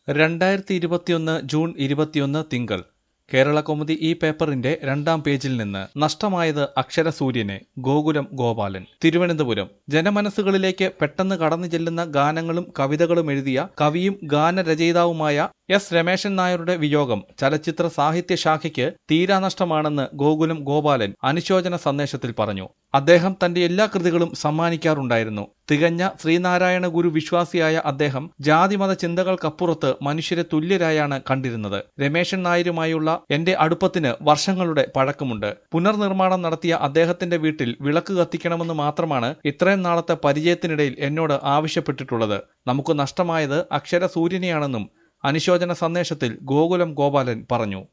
രണ്ടായിരത്തി ഇരുപത്തിയൊന്ന് ജൂൺ ഇരുപത്തിയൊന്ന് തിങ്കൾ കേരള കൗമുദി ഈ പേപ്പറിന്റെ രണ്ടാം പേജിൽ നിന്ന് നഷ്ടമായത് അക്ഷരസൂര്യനെ ഗോകുലം ഗോപാലൻ തിരുവനന്തപുരം ജനമനസ്സുകളിലേക്ക് പെട്ടെന്ന് കടന്നു ചെല്ലുന്ന ഗാനങ്ങളും കവിതകളും എഴുതിയ കവിയും ഗാനരചയിതാവുമായ എസ് രമേശൻ നായരുടെ വിയോഗം ചലച്ചിത്ര സാഹിത്യ ശാഖയ്ക്ക് തീരാനഷ്ടമാണെന്ന് ഗോകുലം ഗോപാലൻ അനുശോചന സന്ദേശത്തിൽ പറഞ്ഞു അദ്ദേഹം തന്റെ എല്ലാ കൃതികളും സമ്മാനിക്കാറുണ്ടായിരുന്നു തികഞ്ഞ ശ്രീനാരായണ ഗുരു വിശ്വാസിയായ അദ്ദേഹം ജാതിമത ചിന്തകൾക്കപ്പുറത്ത് മനുഷ്യരെ തുല്യരായാണ് കണ്ടിരുന്നത് രമേശൻ നായരുമായുള്ള എന്റെ അടുപ്പത്തിന് വർഷങ്ങളുടെ പഴക്കമുണ്ട് പുനർനിർമ്മാണം നടത്തിയ അദ്ദേഹത്തിന്റെ വീട്ടിൽ വിളക്ക് കത്തിക്കണമെന്ന് മാത്രമാണ് ഇത്രയും നാളത്തെ പരിചയത്തിനിടയിൽ എന്നോട് ആവശ്യപ്പെട്ടിട്ടുള്ളത് നമുക്ക് നഷ്ടമായത് അക്ഷര സൂര്യനെയാണെന്നും അനുശോചന സന്ദേശത്തിൽ ഗോകുലം ഗോപാലൻ പറഞ്ഞു